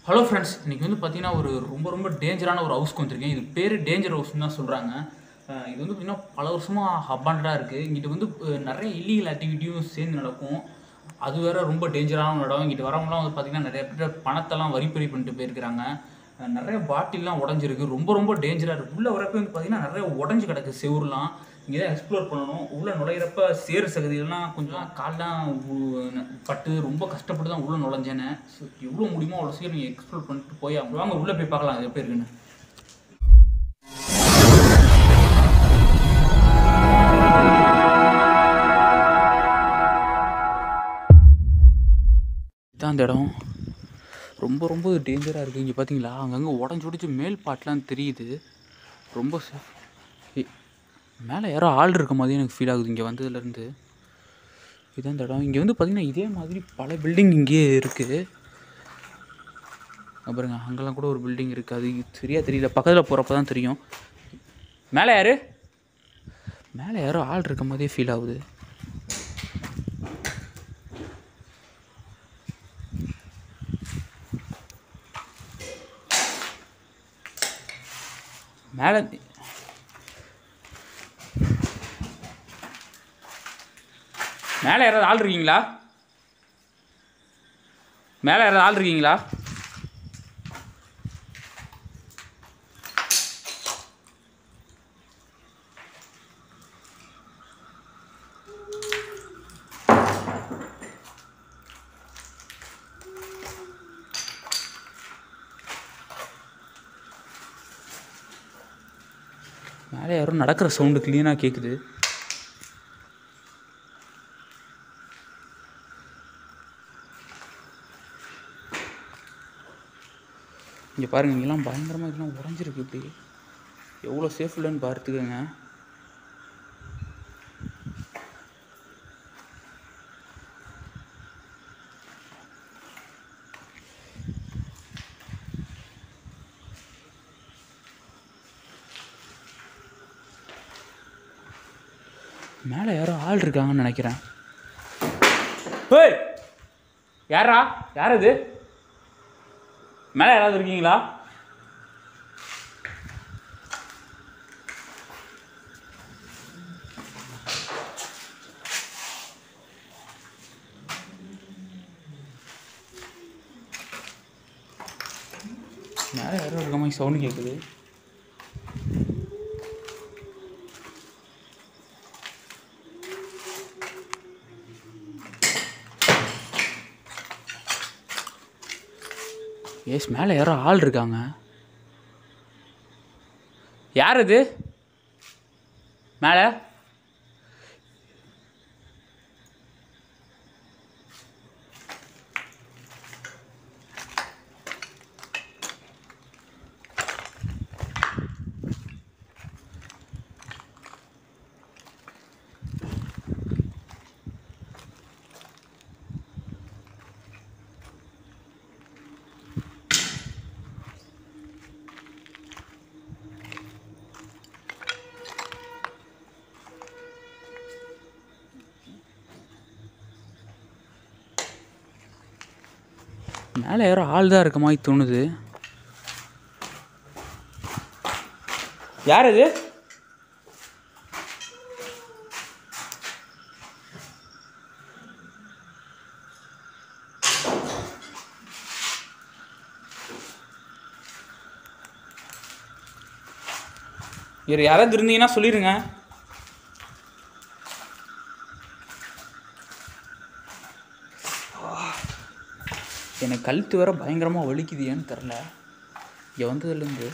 Hello friends இன்றைக்கி வந்து பார்த்தீங்கன்னா ஒரு ரொம்ப ரொம்ப டேஞ்சரான ஒரு ஹவுஸ்க்கு வந்திருக்கேன் இது பேர் டேஞ்சர் ஹவுஸ்னு தான் சொல்கிறாங்க இது வந்து பார்த்தீங்கன்னா பல வருஷமாக அப்பாண்டடாக இருக்குது இங்கிட்ட வந்து அஹ், நிறைய இல்லீகல் ஆக்டிவிட்டியும் சேர்ந்து நடக்கும் அது வேற ரொம்ப டேஞ்சரான இடம் இங்கிட்ட வரவங்களாம் வந்து பார்த்தீங்கன்னா நிறைய பேர் பணத்தெல்லாம் வரிப்பறி பண்ணிட்டு போயிருக்கிறாங்க அஹ், நிறைய பாட்டில்லாம் உடஞ்சிருக்கு ரொம்ப ரொம்ப டேஞ்சராக இருக்குது உள்ளே வரப்போ வந்து பார்த்தீங்கன்னா நிறைய உடஞ்சி கிடக்கு செவுருலாம் இங்கே தான் எக்ஸ்ப்ளோர் பண்ணணும் உள்ளே நுழையிறப்ப சேறு சகதிகள்லாம் கொஞ்சம் கால்லாம் உ- பட்டு ரொம்ப கஷ்டப்பட்டு தான் உள்ளே நுழைஞ்சேனே ஸோ எவ்வளோ முடியுமோ அவ்வளோ சீக்கிரம் நீங்கள் எக்ஸ்ப்ளோர் பண்ணிட்டு போய் அவங்க வாங்க உள்ளே போய் பார்க்கலாம் அது எப்படி இருக்குன்னு இதான் அந்த இடம் ரொம்ப ரொம்ப டேஞ்சராக இருக்குது இங்கே பார்த்தீங்களா அங்கங்கே உடஞ்சி உடஞ்சி மேல் பாட்டெலாம் தெரியுது ரொம்ப சேஃப் மேலே யாரோ ஆள் இருக்க மாதிரி எனக்கு ஃபீல் ஆகுது இங்கே வந்ததுலேருந்து இதான் இந்த இடம் இங்கே வந்து பார்த்திங்கன்னா இதே மாதிரி பல பில்டிங் இங்கேயே இருக்குது அப்புறங்க அங்கெல்லாம் கூட ஒரு பில்டிங் இருக்குது அது சரியாக தெரியல பக்கத்தில் போகிறப்ப தான் தெரியும் மேலே யார் மேலே யாரோ ஆள் இருக்க மாதிரியே ஃபீல் ஆகுது மேலே மேலே யாராவது ஆள் இருக்கீங்களா மேலே யாராவது ஆள் இருக்கீங்களா மேலே யாரோ நடக்கிற சவுண்டு க்ளீனாக கேட்குது இங்கே பாருங்க இங்கெல்லாம் பயங்கரமாக இதெல்லாம் உடஞ்சிருக்கு இப்படி எவ்வளோ சேஃப் இல்லைன்னு பார்த்துக்கோங்க மேலே யாரோ ஆள் இருக்காங்கன்னு நினைக்கிறேன் ஏய் யாரா யார் இது மேலே யாராவது இருக்கீங்களா மேலே யாரோ இருக்க மாதிரி சவுண்டு கேட்குது எஸ் மேலே யாரோ ஆள் இருக்காங்க யார் இது மேலே மேலே யாரோ ஆள் தான் இருக்க மாதிரி தோணுது யார் இது இவர் யாராவது இருந்தீங்கன்னா சொல்லிடுங்க எனக்கு கழுத்து வேற பயங்கரமாக வலிக்குது ஏன்னு தெரில இங்கே வந்ததுலேருந்து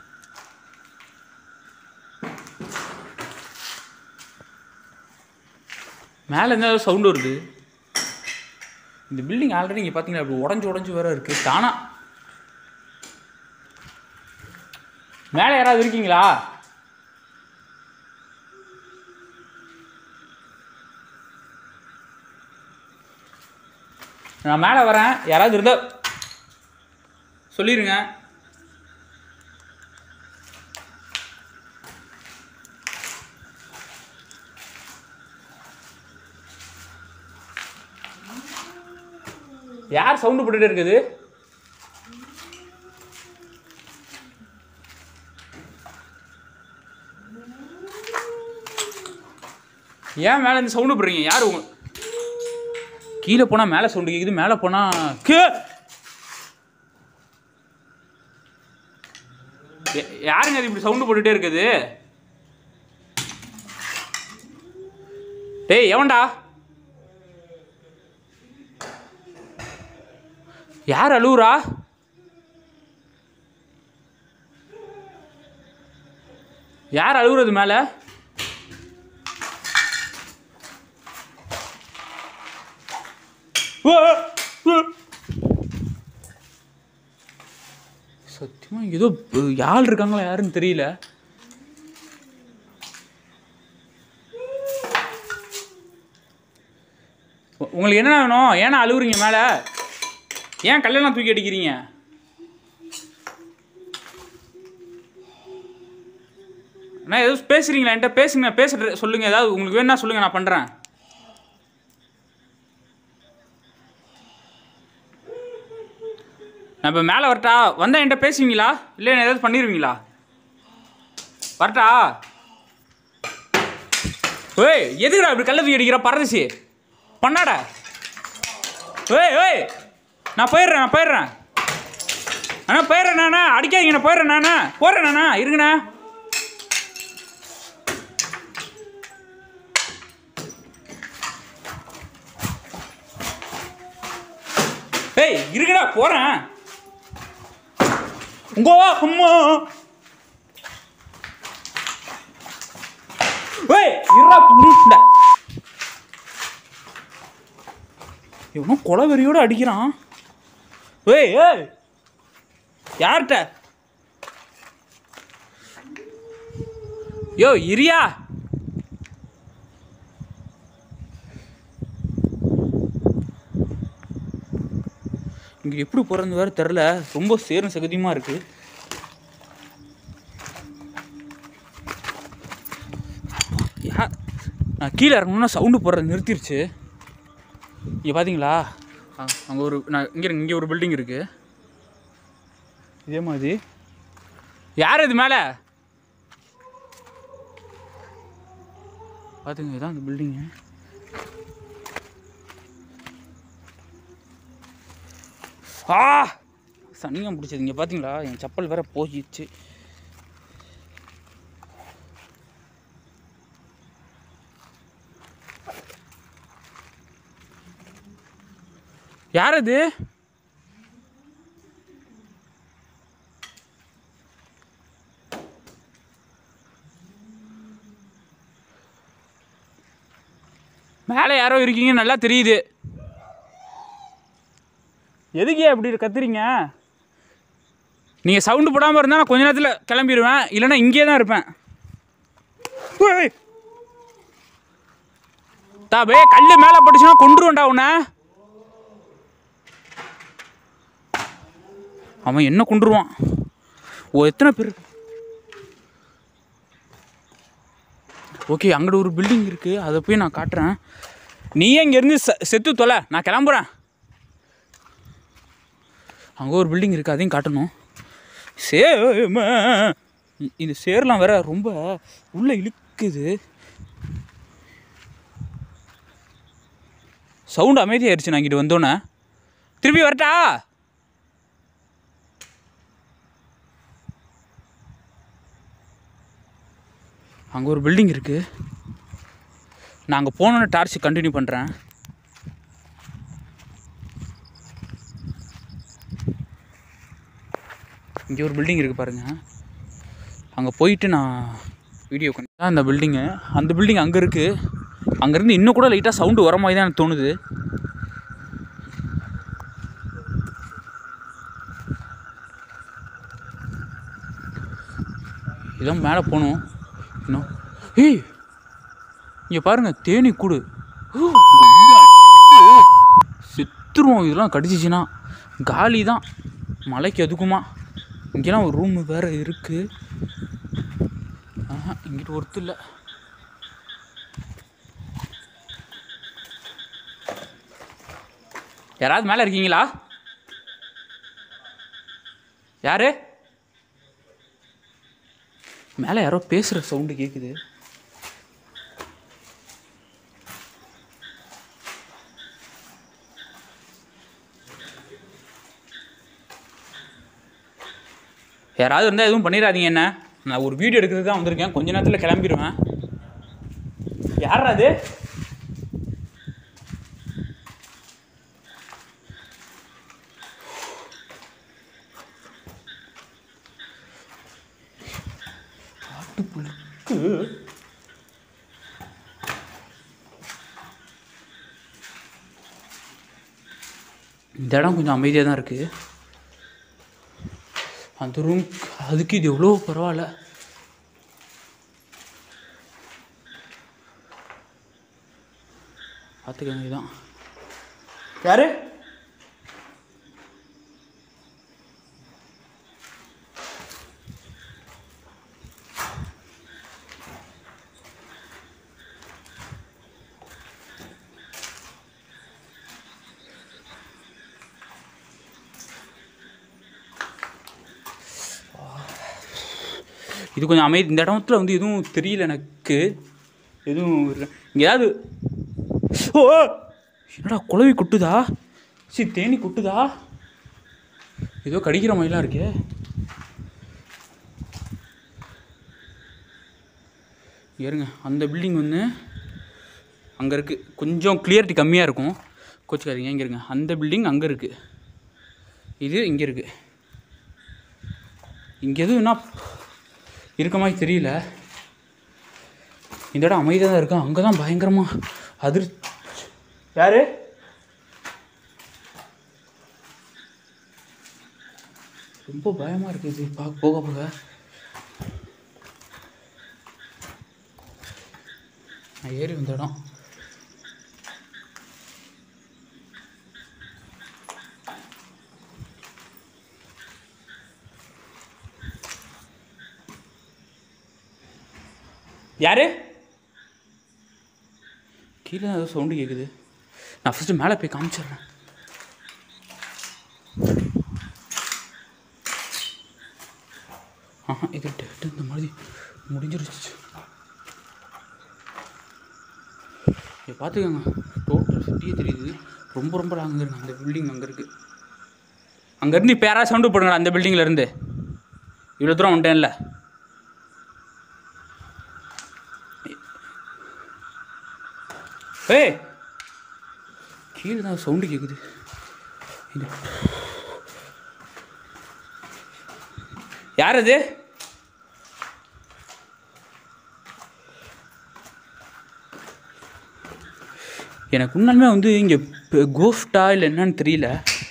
மேலே என்ன சவுண்டு வருது இந்த பில்டிங் ஆல்ரெடி இங்கே பார்த்தீங்களா இப்படி உடஞ்சி உடஞ்சி வேற இருக்குது தானா மேலே யாராவது இருக்கீங்களா நான் மேலே வரேன் யாராவது இருந்தால் சொல்லிடுங்க யார் சவுண்டு போட்டுட்டு இருக்குது ஏன் மேலே இந்த சவுண்டு போடுறீங்க யார் உங்க கீழே போனால் மேலே சவுண்டு கேட்குது மேலே போனால் கே யா- யாருங்க அது இப்படி சவுண்டு போட்டுட்டே இருக்குது டேய் எவன்டா யார் அழுவுறா யார் அழுகுறது மேலே சத்தியமா இங்க ஏதோ அஹ், யாழ் இருக்காங்களா யாருன்னு தெரியல உ- உங்களுக்கு என்ன வேணும் ஏன்னா அழுகுறீங்க மேலே ஏன் கல்யாணம் தூக்கி அடிக்கிறீங்க அண்ணா ஏதோ பேசுறீங்களா என்கிட்ட பேசுங்க பேசுற சொல்லுங்க ஏதாவது உங்களுக்கு வேணா சொல்லுங்க நான் பண்றேன் நான் இப்போ மேலே வரட்டா வந்தா என்கிட்ட பேசுவீங்களா இல்லை என்ன ஏதாவது பண்ணிடுவீங்களா வரட்டா ஏய் எதுக்குடா இப்படி கல்ல தூக்கி அடிக்கிற பரதேசி பண்ணாடா ஏய் ஏய் நான் போயிடுறேன் நான் போயிடுறேன் அண்ணா போயிடுறேன் நானா அடிக்காதீங்க நான் போயிடுறேன் நானா போடுறேன் நானா இருங்கண்ணா ஏய் இருக்குடா போறேன் உங்க அம்மா ஏய் இருடா புருண்டா இவனும் கொலவெறியோட அடிக்கிறான் ஏய் ஏய் யார்கிட்ட யோ இரியா இங்கே எப்படி போகிறது வேறு தெரில ரொம்ப சேரும் சகதியமாக இருக்குது யா நான் கீழே இறங்கணும்னா சவுண்டு போடுறது நிறுத்திருச்சு இங்கே பார்த்தீங்களா அங்கே ஒரு நான் இங்கே இங்கே ஒரு பில்டிங் இருக்குது இதே மாதிரி யார் இது மேலே பார்த்துங்க இதான் அந்த பில்டிங்கு ஆ சனியம் பிடிச்சது இங்கே பார்த்தீங்களா என் செப்பல் வேற போயிடுச்சு யார் அது மேலே யாரோ இருக்கீங்க நல்லா தெரியுது எதுக்கே அப்படி கத்துறீங்க நீங்கள் சவுண்டு போடாமல் இருந்தால் நான் கொஞ்ச நேரத்தில் கிளம்பிடுவேன் இல்லைன்னா இங்கே தான் இருப்பேன் ஏய். தாபே கல் மேலே பட்டுச்சுன்னா கொண்டுருவேன்டா உன்னை அவன் என்ன கொண்டுருவான் ஓ எத்தனை பேர் ஓகே அங்கிட்ட ஒரு பில்டிங் இருக்குது அதை போய் நான் காட்டுறேன் நீயே இங்கேருந்து செ செத்து தொலை நான் கிளம்புறேன் அங்கே ஒரு பில்டிங் இருக்குது அதையும் காட்டணும் சேம இ- இந்த சேர்லாம் வேற ரொம்ப உள்ளே இழுக்குது சவுண்டு அமைதியாயிருச்சு நான் இங்கிட்டு வந்தோன்னே திருப்பி வரட்டா அங்கே ஒரு பில்டிங் இருக்குது நான் அங்கே போனோன்னே டார்ச் கண்டினியூ பண்ணுறேன் இங்கே ஒரு பில்டிங் இருக்குது பாருங்கள் அங்கே போயிட்டு நான் வீடியோ தான் அந்த பில்டிங்கு அந்த பில்டிங் அங்கே இருக்குது அங்கேருந்து இன்னும் கூட லைட்டாக சவுண்டு வர மாதிரி தான் எனக்கு தோணுது இதான் மேலே போகணும் இன்னும் ஏய் இங்கே பாருங்க தேனி கூடு ஓ, செத்துருவோம் இதெல்லாம் கடிச்சிச்சின்னா காலி தான் மலைக்கு அதுக்குமா இங்கெல்லாம் ஒரு ரூமு வேறு இருக்குது ஆஹா இங்கிட்டு ஒருத்தர் இல்லை யாராவது மேலே இருக்கீங்களா யாரு மேலே யாரோ பேசுகிற சவுண்டு கேட்குது யாராவது இருந்தால் எதுவும் பண்ணிடாதீங்க என்ன நான் ஒரு வீடியோ எடுக்கிறதுக்கு தான் வந்திருக்கேன் கொஞ்ச நேரத்தில் கிளம்பிடுவேன் யாரா அது காட்டுக்குள்ளுக்கு இந்த இடம் கொஞ்சம் அமைதியாக தான் இருக்குது அந்த ரூம் அதுக்கு இது எவ்வளோ பரவாயில்ல பார்த்துக்கங்க இதான் யாரு இது கொஞ்சம் அமைதி இந்த இடத்துல வந்து எதுவும் தெரியல எனக்கு எதுவும் இல்ல. இங்க ஏதாவது ஓ என்னடா குழவி கொட்டுதா சி தேனி கொட்டுதா ஏதோ கடிக்கிற மாதிரிலாம் இருக்கே இங்க இருங்க அந்த பில்டிங் வந்து அங்கே இருக்குது கொஞ்சம் கிளியரிட்டி கம்மியாக இருக்கும் கோச்சிக்காதீங்க இங்கே இருங்க அந்த பில்டிங் அங்கே இருக்குது இது இங்கே இருக்குது இங்கே எதுவும்னா இருக்க மாதிரி தெரியல இந்த இடம் அமைதியாக தான் இருக்கும் அங்கே தான் பயங்கரமாக அதிர் யாரு ரொம்ப பயமாக இருக்குது இது பார்க்க போக போக நான் ஏறி வந்த இடம் யாரு கீழே தான் ஏதோ சவுண்டு கேட்குது நான் ஃபஸ்ட்டு மேலே போய் காமிச்சிடுறேன் ஆஹா இது டெட்டு இந்த மாதிரி முடிஞ்சிருச்சு இங்கே பார்த்துக்கோங்க டோட்டல் சிட்டியே தெரியுது ரொம்ப ரொம்ப லாங் இருக்கு அந்த பில்டிங் அங்கே இருக்குது அங்கேருந்து இப்போ யாராவது சவுண்டு போடுங்கடா அந்த பில்டிங்கில் இருந்து இவ்வளோ தூரம் வந்துட்டேன்ல ஏய் கீழே தான் சவுண்டு கேட்குது இது யார் அது எனக்கு உண்மையுமே வந்து இங்கே கோஸ்டா இல்லை என்னன்னு தெரியல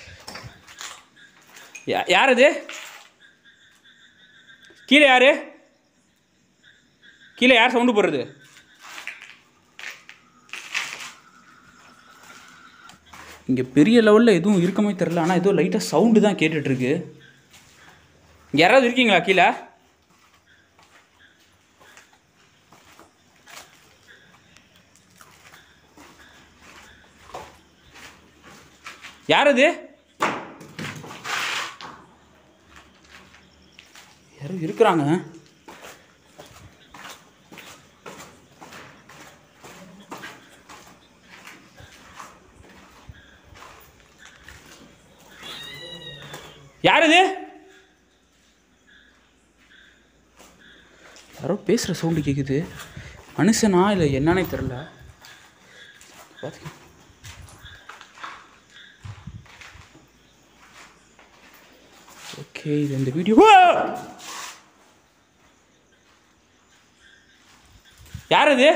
யா- யார் அது கீழே யாரு கீழே யார் சவுண்டு போடுறது இங்கே பெரிய லெவலில் எதுவும் இருக்க மாதிரி தெரில ஆனால் ஏதோ லைட்டாக சவுண்டு தான் கேட்டுட்ருக்கு யாராவது இருக்கீங்களா கீழே யார் அது யாரும் இருக்கிறாங்க யார் இது யாரோ பேசுகிற சவுண்டு கேட்குது மனுஷனா இல்லை என்னன்னே தெரில பார்த்துக்க ஓகே இது இந்த வீடியோ யார் இது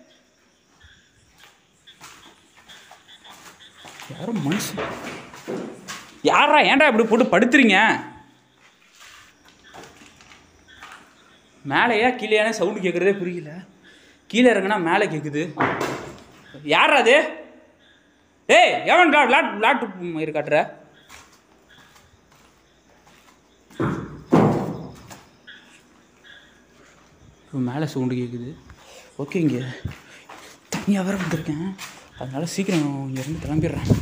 யாரும் மனுஷன் யாரா ஏன்டா இப்படி போட்டு படுத்துறீங்க மேலேயா கீழேயான சவுண்டு கேட்குறதே புரியல கீழே இறங்குனா மேலே கேட்குது யாரா அது ஏய் எவன்டா விளாட் விளாட்டு மயிர் காட்டுற மேலே சவுண்டு கேட்குது ஓகே இங்கே தனியாக வேற வந்திருக்கேன் அதனால சீக்கிரம் இங்கேருந்து கிளம்பிடுறேன்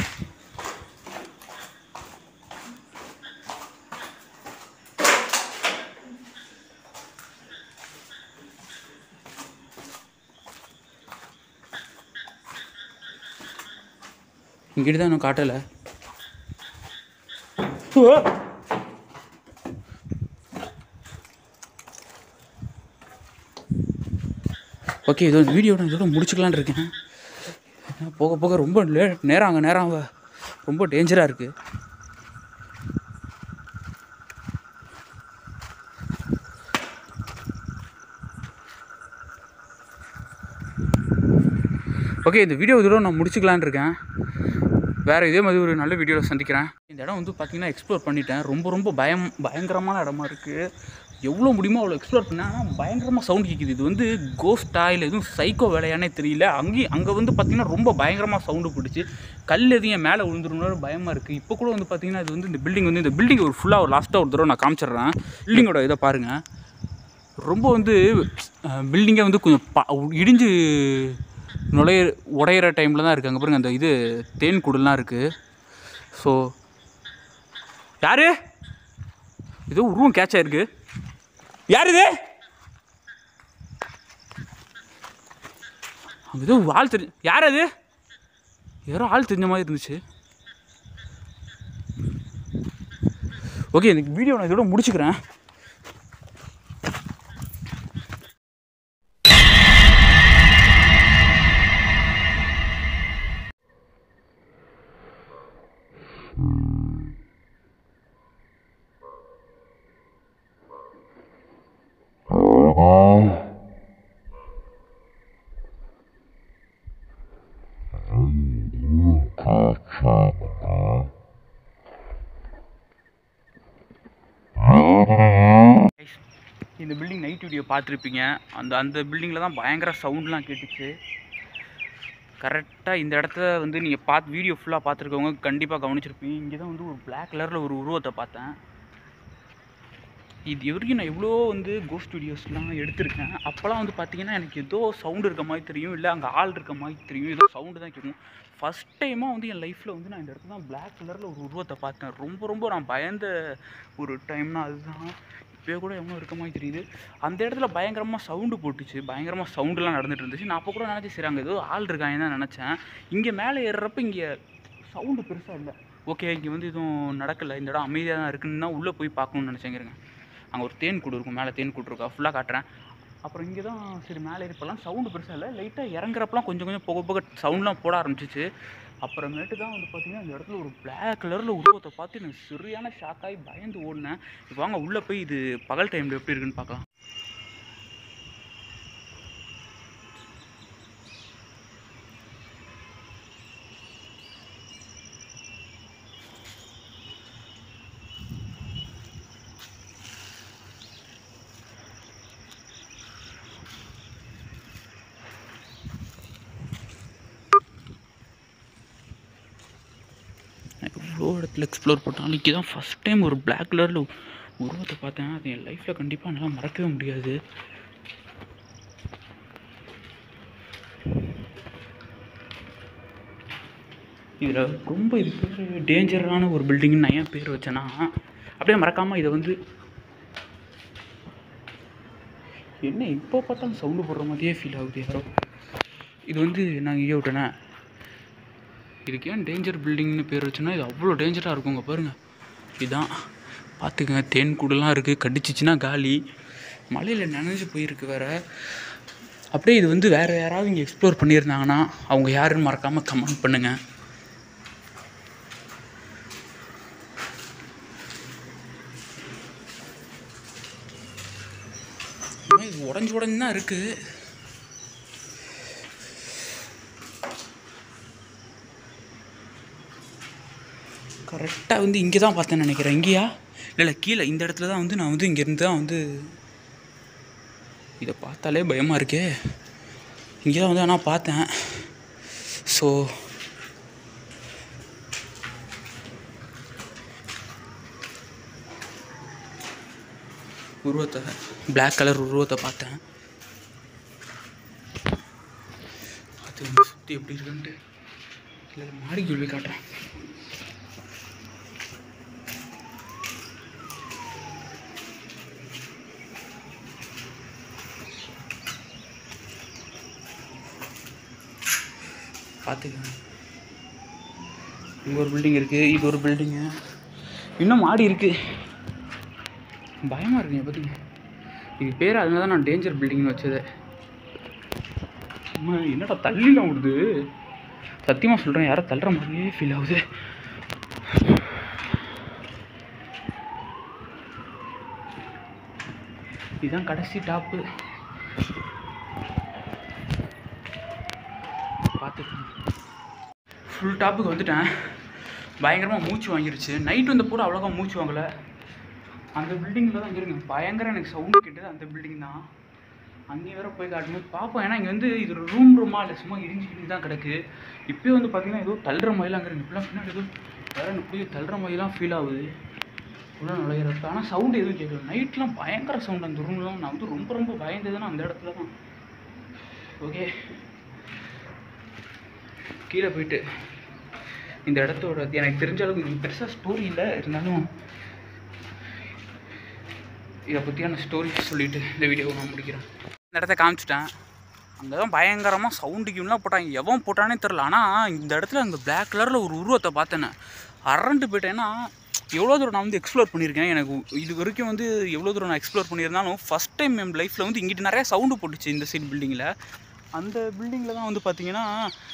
இங்கிட்டு தான் இன்னும் காட்டலை ஓகே இதோ வீடியோ நான் இதோட முடிச்சுக்கலான்னு இருக்கேன் ஏன்னா போக போக ரொம்ப லே நேரம் அங்கே நேரம் ஆக ரொம்ப டேஞ்சராக இருக்குது ஓகே இந்த வீடியோ இதோட நான் முடிச்சுக்கலான்னு இருக்கேன் வேறு இதே மாதிரி ஒரு நல்ல வீடியோவில் சந்திக்கிறேன் இந்த இடம் வந்து பார்த்தீங்கன்னா எக்ஸ்ப்ளோர் பண்ணிட்டேன் ரொம்ப ரொம்ப பயம் பயங்கரமான இடமா இருக்குது எவ்வளோ முடியுமோ அவ்வளோ எக்ஸ்ப்ளோர் பண்ணேன் ஆனால் பயங்கரமாக சவுண்ட் கேட்குது இது வந்து கோஸ்டா இல்லை எதுவும் சைக்கோ வேலையானே தெரியல அங்கேயும் அங்கே வந்து பார்த்தீங்கன்னா ரொம்ப பயங்கரமாக சவுண்டு பிடிச்சி கல் எதையும் என் மேலே விழுந்துருன்னு பயமாக இருக்குது இப்போ கூட வந்து பார்த்தீங்கன்னா இது வந்து இந்த பில்டிங் வந்து இந்த பில்டிங் ஒரு ஃபுல்லாக ஒரு லாஸ்ட்டாக ஒரு தடவை நான் காமிச்சிடுறேன் பில்டிங்கோட இதை பாருங்கள் ரொம்ப வந்து பில்டிங்கே வந்து கொஞ்சம் ப இடிஞ்சு நுழைய உடையிற டைமில் தான் இருக்குது அங்கே பாருங்க அந்த இது தேன் கூடுலாம் இருக்குது ஸோ யாரு ஏதோ உருவம் கேட்ச் ஆயிருக்கு யார் இது அங்கே ஏதோ ஆள் தெரி யார் அது யாரோ ஆள் தெரிஞ்ச மாதிரி இருந்துச்சு ஓகே இந்த வீடியோ நான் இதோட முடிச்சுக்கிறேன் இந்த பில்டிங் நைட் வீடியோ பார்த்துருப்பீங்க அந்த அந்த பில்டிங்கில் தான் பயங்கர சவுண்ட்லாம் கேட்டுச்சு கரெக்டாக இந்த இடத்த வந்து நீங்கள் பார்த்து வீடியோ ஃபுல்லாக பார்த்துருக்கவங்க கண்டிப்பாக கவனிச்சிருப்பீங்க இங்கே தான் வந்து ஒரு Black கலரில் ஒரு உருவத்தை பார்த்தேன் இது வரைக்கும் நான் எவ்வளோ வந்து கோஸ்ட் வீடியோஸ்லாம் எடுத்திருக்கேன் அப்போல்லாம் வந்து பார்த்தீங்கன்னா எனக்கு ஏதோ சவுண்டு இருக்க மாதிரி தெரியும் இல்லை அங்கே ஆள் இருக்க மாதிரி தெரியும் ஏதோ சவுண்டு தான் கேட்கும் ஃபஸ்ட் டைமாக வந்து என் லைஃப்பில் வந்து நான் இந்த இடத்துல தான் Black கலரில் ஒரு உருவத்தை பார்த்தேன் ரொம்ப ரொம்ப நான் பயந்த ஒரு டைம்னா அதுதான் இப்போயே கூட எவ்வளோ இருக்க மாதிரி தெரியுது அந்த இடத்துல பயங்கரமாக சவுண்டு போட்டுச்சு பயங்கரமாக சவுண்டுலாம் நடந்துட்டு இருந்துச்சு நான் அப்போ கூட நினச்சேன் சரி அங்கே ஏதோ ஆள் இருக்காங்க தான் நினச்சேன் இங்கே மேலே ஏறுறப்ப இங்கே சவுண்டு பெருசாக இல்லை ஓகே இங்கே வந்து எதுவும் நடக்கலை இந்த இடம் அமைதியாக தான் இருக்குன்னு தான் உள்ளே போய் பார்க்கணும்னு நினச்சேங்கிறேங்க அங்கே ஒரு தேன் கூடு இருக்கும் மேலே தேன் கூடு இருக்கா ஃபுல்லாக காட்டுறேன் அப்புறம் இங்கே தான் சரி மேலே இருப்பெல்லாம் சவுண்டு பெருசாக இல்லை லைட்டாக இறங்குறப்பலாம் கொஞ்சம் கொஞ்சம் போக போக சவுண்ட்லாம் போட ஆரம்பிச்சிச்சு அப்புறமேட்டு தான் வந்து பார்த்தீங்கன்னா இந்த இடத்துல ஒரு Black கலரில் உருவத்தை பார்த்து எனக்கு சரியான ஷாக் ஆகி பயந்து ஓடினேன் இப்போ வாங்க உள்ளே போய் இது பகல் டைமில் எப்படி இருக்குன்னு பார்க்கலாம் நான் எவ்வளோ இடத்துல எக்ஸ்ப்ளோர் பண்ணாலும் இங்கே தான் ஃபஸ்ட் டைம் ஒரு Black கலரில் உருவத்தை பார்த்தேன் அது என் லைஃப்பில் கண்டிப்பாக என்னால் மறக்கவே முடியாது இதில் ரொம்ப இது பேர் டேஞ்சரான ஒரு பில்டிங்னு நான் ஏன் பேர் வச்சேன்னா அப்படியே மறக்காமல் இதை வந்து என்ன இப்போ பார்த்தாலும் சவுண்டு போடுற மாதிரியே ஃபீல் ஆகுது யாரோ இது வந்து நான் இங்கே விட்டேனே இதுக்கு ஏன் டேஞ்சர் பில்டிங்னு பேர் வச்சோன்னா இது அவ்வளோ டேஞ்சராக இருக்குங்க பாருங்கள் இதுதான் பார்த்துக்கங்க தேன் கூடலாம் இருக்குது கடிச்சிச்சின்னா காலி மலையில் நனைஞ்சு போயிருக்கு வேற அப்படியே இது வந்து வேறு யாராவது இங்கே எக்ஸ்ப்ளோர் பண்ணியிருந்தாங்கன்னா அவங்க யாருன்னு மறக்காமல் கமெண்ட் பண்ணுங்கள் இது உடஞ்சி உடஞ்சி தான் இருக்குது கரெக்டாக வந்து இங்கே தான் பார்த்தேன்னு நினைக்கிறேன் இங்கேயா இல்லை இல்லை கீழே இந்த இடத்துல தான் வந்து நான் வந்து இங்கேருந்து தான் வந்து இதை பார்த்தாலே பயமாக இருக்கே இங்கே தான் வந்து ஆனால் பார்த்தேன் ஸோ உருவத்தை Black கலர் உருவத்தை பார்த்தேன் அது சுற்றி எப்படி இருக்குன்ட்டு இல்லை மாடிக்கு போய் காட்டுறேன் பார்த்துக்கங்க இங்கே ஒரு பில்டிங் இருக்குது இது ஒரு பில்டிங்கு இன்னும் மாடி இருக்குது பயமாக இருக்குங்க பார்த்துங்க இது பேர் அதனால தான் நான் டேஞ்சர் பில்டிங்னு வச்சது அம்மா, என்னடா தள்ளிலாம் விடுது சத்தியமாக சொல்கிறேன் யாரோ தள்ளுற மாதிரியே ஃபீல் ஆகுது இதுதான் கடைசி டாப்பு பார்த்துக்கோங்க ஃபுல் டாப்புக்கு வந்துட்டேன் பயங்கரமாக மூச்சு வாங்கிருச்சு நைட் வந்த கூட அவ்வளோக்கா மூச்சு வாங்கலை அந்த பில்டிங்கில் தான் இருங்க பயங்கர எனக்கு சவுண்டு கேட்டது அந்த பில்டிங் தான் அங்கேயும் வேற போய் காட்டணும் பார்ப்போம் ஏன்னா இங்கே வந்து இது ஒரு ரூம் ரூமா இல்லை சும்மா இடிஞ்சு இடிஞ்சு தான் கிடக்கு இப்போயே வந்து பார்த்தீங்கன்னா ஏதோ தள்ளுற மாதிரிலாங்கிறீங்க இப்படிலாம் பின்னாடி ஏதோ வேற எனக்கு போய் தள்ளுற மாதிரிலாம் ஃபீல் ஆகுது உள்ள நுழையிறப்ப ஆனால் சவுண்டு எதுவும் கேட்கல நைட்லாம் பயங்கர சவுண்ட் அந்த ரூம்லாம் நான் வந்து ரொம்ப ரொம்ப பயந்ததுன்னா அந்த இடத்துல தான் ஓகே கீழே போயிட்டு இந்த இடத்தோட எனக்கு தெரிஞ்ச அளவுக்கு இது பெருசாக ஸ்டோரி இல்லை இருந்தாலும் இதை பற்றியான ஸ்டோரி சொல்லிட்டு இந்த வீடியோவை நான் முடிக்கிறேன் இந்த இடத்த காமிச்சிட்டேன் அங்கே தான் பயங்கரமாக சவுண்டு கியூம்லாம் போட்டாங்க எவன் போட்டானே தெரில ஆனால் இந்த இடத்துல அந்த Black கலரில் ஒரு உருவத்தை பார்த்தேனே அரண்டு போயிட்டேன்னா எவ்வளோ தூரம் நான் வந்து எக்ஸ்ப்ளோர் பண்ணியிருக்கேன் எனக்கு இது வரைக்கும் வந்து எவ்வளோ தூரம் நான் எக்ஸ்ப்ளோர் பண்ணியிருந்தாலும் ஃபஸ்ட் டைம் என் லைஃப்பில் வந்து இங்கிட்டு நிறைய சவுண்டு போட்டுச்சு இந்த சைடு பில்டிங்கில் அந்த பில்டிங்கில் தான் வந்து பார்த்தீங்கன்னா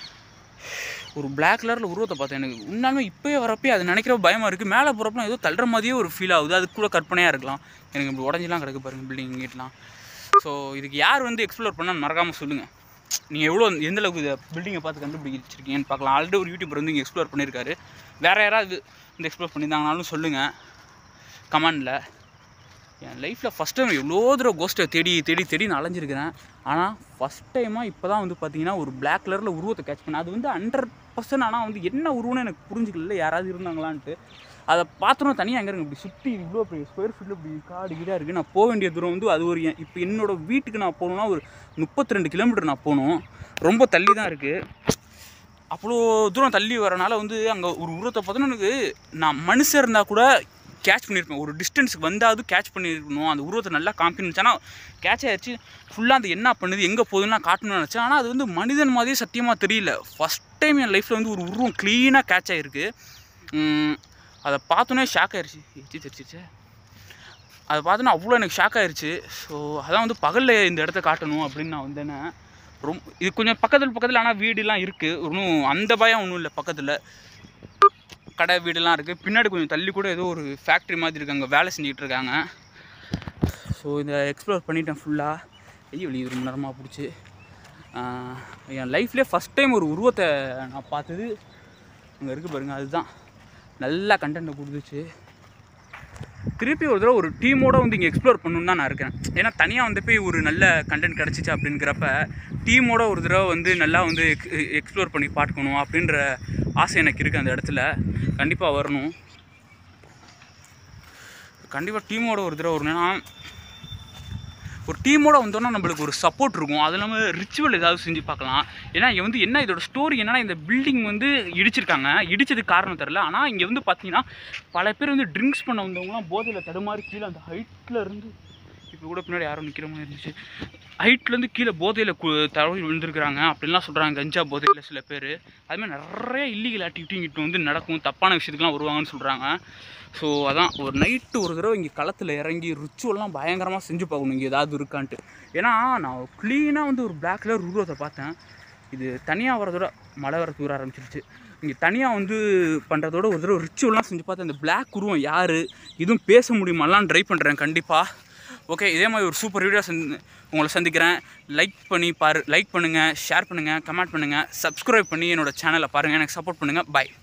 ஒரு Black கலரில் உருவத்தை பார்த்தேன் எனக்கு உண்மையாலுமே இப்போயே வரப்பே அது நினைக்கிற பயமாக இருக்குது மேலே போகிறப்பலாம் ஏதோ தள்ளுற மாதிரியே ஒரு ஃபீல் ஆகுது அது கூட கற்பனையாக இருக்கலாம் எனக்கு இப்படி உடஞ்சிலாம் கிடக்கு பாருங்க பில்டிங் இங்கிட்டலாம் ஸோ இதுக்கு யார் வந்து எக்ஸ்ப்ளோர் பண்ணால் மறக்காமல் சொல்லுங்கள் நீங்கள் எவ்வளோ எந்த அளவுக்கு இதை பில்டிங்கை பார்த்து கண்டுபிடிச்சிருக்கீங்கன்னு பார்க்கலாம் ஆல்ரெடி ஒரு யூடியூபர் வந்து இங்கே எக்ஸ்ப்ளோர் பண்ணியிருக்காரு வேறு யாராவது இந்த எக்ஸ்ப்ளோர் பண்ணியிருந்தாங்கனாலும் சொல்லுங்கள் கமெண்டில் என் லைஃப்பில் ஃபஸ்ட் டைம் எவ்வளோ தூரம் கோஸ்ட்டை தேடி தேடி தேடி நான் அலைஞ்சிருக்கிறேன் ஆனால் ஃபஸ்ட் டைமாக இப்போ தான் வந்து பார்த்தீங்கன்னா ஒரு Black கலரில் உருவத்தை கேட்ச் பண்ணேன் அது வந்து ஹண்ட்ரட் பர்சன்ட் ஆனால் வந்து என்ன உருவம்னு எனக்கு புரிஞ்சுக்கல யாராவது இருந்தாங்களான்ட்டு அதை பார்த்தோன்னா தனியாக எங்கே இருக்கு இப்படி சுற்றி இவ்வளோ பெரிய ஸ்கொயர் ஃபீட்டில் இப்படி காடு கீடாக இருக்குது நான் போக வேண்டிய தூரம் வந்து அது ஒரு இப்போ என்னோட வீட்டுக்கு நான் போகணுன்னா ஒரு முப்பத்தி ரெண்டு கிலோமீட்டர் நான் போகணும் ரொம்ப தள்ளி தான் இருக்குது அவ்வளோ தூரம் தள்ளி வரனால வந்து அங்கே ஒரு உருவத்தை பார்த்தோன்னா எனக்கு நான் மனுஷன் இருந்தால் கூட கேட்ச் பண்ணியிருப்பேன் ஒரு டிஸ்டன்ஸுக்கு வந்தாவது கேட்ச் பண்ணியிருக்கணும் அந்த உருவத்தை நல்லா காமிக்கணுச்சு ஆனால் கேட்ச் ஆயிடுச்சு ஃபுல்லாக அந்த என்ன பண்ணுது எங்கே போகுதுன்னு நான் காட்டணும்னு நினச்சேன் ஆனால் அது வந்து மனிதன் மாதிரியே சத்தியமாக தெரியல ஃபஸ்ட் டைம் என் லைஃப்பில் வந்து ஒரு உருவம் க்ளீனாக கேட்ச் ஆகிருக்கு அதை பார்த்தோன்னே ஷாக் ஆயிடுச்சு எச்சி தெரிச்சிச்சே அதை பார்த்தோன்னா அவ்வளோ எனக்கு ஷாக் ஆயிடுச்சு ஸோ அதான் வந்து பகலில் இந்த இடத்த காட்டணும் அப்படின்னு நான் வந்தேனே ரொம்ப இது கொஞ்சம் பக்கத்தில் பக்கத்தில் ஆனால் வீடுலாம் இருக்குது ஒன்றும் அந்த பயம் ஒன்றும் இல்லை பக்கத்தில் கடை வீடுலாம் இருக்குது பின்னாடி கொஞ்சம் தள்ளி கூட ஏதோ ஒரு ஃபேக்ட்ரி மாதிரி இருக்கு அங்கே வேலை செஞ்சுக்கிட்டு இருக்காங்க ஸோ இதை எக்ஸ்ப்ளோர் பண்ணிட்டேன் ஃபுல்லாக வெளியே வெளியே ரொம்ப நேரமாக பிடிச்சி என் லைஃப்லேயே ஃபஸ்ட் டைம் ஒரு உருவத்தை நான் பார்த்தது அங்கே இருக்குது பாருங்கள் அதுதான் நல்லா கண்டென்ட்டை கொடுத்துச்சு திருப்பி ஒரு தடவை ஒரு டீமோட வந்து இங்கே எக்ஸ்ப்ளோர் பண்ணணுன்னு தான் நான் இருக்கேன் ஏன்னா தனியாக வந்து போய் ஒரு நல்ல கண்டென்ட் கிடச்சிச்சு அப்படிங்கிறப்ப டீமோட ஒரு தடவை வந்து நல்லா வந்து எக்ஸ்ப்ளோர் பண்ணி பார்க்கணும் அப்படின்ற ஆசை எனக்கு இருக்குது அந்த இடத்துல கண்டிப்பாக வரணும் கண்டிப்பாக டீமோட ஒரு தடவை வரணும் ஏன்னா ஒரு டீமோட வந்தோன்னா நம்மளுக்கு ஒரு சப்போர்ட் இருக்கும் அது இல்லாமல் ரிச்சுவல் ஏதாவது செஞ்சு பார்க்கலாம் ஏன்னா இங்கே வந்து என்ன இதோட ஸ்டோரி என்னன்னா இந்த பில்டிங் வந்து இடிச்சிருக்காங்க இடிச்சதுக்கு காரணம் தெரில ஆனால் இங்கே வந்து பார்த்தீங்கன்னா பல பேர் வந்து ட்ரிங்க்ஸ் பண்ண வந்தவங்களாம் போதையில் தடுமாறி கீழே அந்த ஹைட்டில் இருந்து இப்போ கூட பின்னாடி யாரும் நிற்கிற மாதிரி இருந்துச்சு ஹைட்லேருந்து கீழே போதையில் கு தடவி விழுந்திருக்கிறாங்க அப்படின்லாம் சொல்கிறாங்க கஞ்சா போதையில் சில பேர் அதுமாதிரி நிறைய இல்லீகல் ஆக்டிவிட்டி இங்கிட்ட வந்து நடக்கும் தப்பான விஷயத்துக்குலாம் வருவாங்கன்னு சொல்கிறாங்க ஸோ அதான் ஒரு நைட்டு ஒரு தடவை இங்கே களத்தில் இறங்கி ரிச்சுவல்லாம் பயங்கரமாக செஞ்சு பார்க்கணும் இங்கே ஏதாவது இருக்கான்ட்டு ஏன்னா நான் க்ளீனாக வந்து ஒரு பிளாக் கலர் உருவத்தை பார்த்தேன் இது தனியாக வரதோட மழை வர தூர ஆரம்பிச்சிருச்சு இங்கே தனியாக வந்து பண்ணுறதோட ஒரு தடவை ரிச்சுவல்லாம் செஞ்சு பார்த்தேன் அந்த பிளாக் உருவம் யார் இதுவும் பேச முடியுமாலாம் ட்ரை பண்ணுறேன் கண்டிப்பாக ஓகே இதே மாதிரி ஒரு சூப்பர் வீடியோ சந்தி உங்களை சந்திக்கிறேன் லைக் பண்ணி பாரு லைக் பண்ணுங்கள் ஷேர் பண்ணுங்கள் கமெண்ட் பண்ணுங்கள் சப்ஸ்கிரைப் பண்ணி என்னோட சேனலை பாருங்கள் எனக்கு சப்போர்ட் பண்ணுங்கள் பை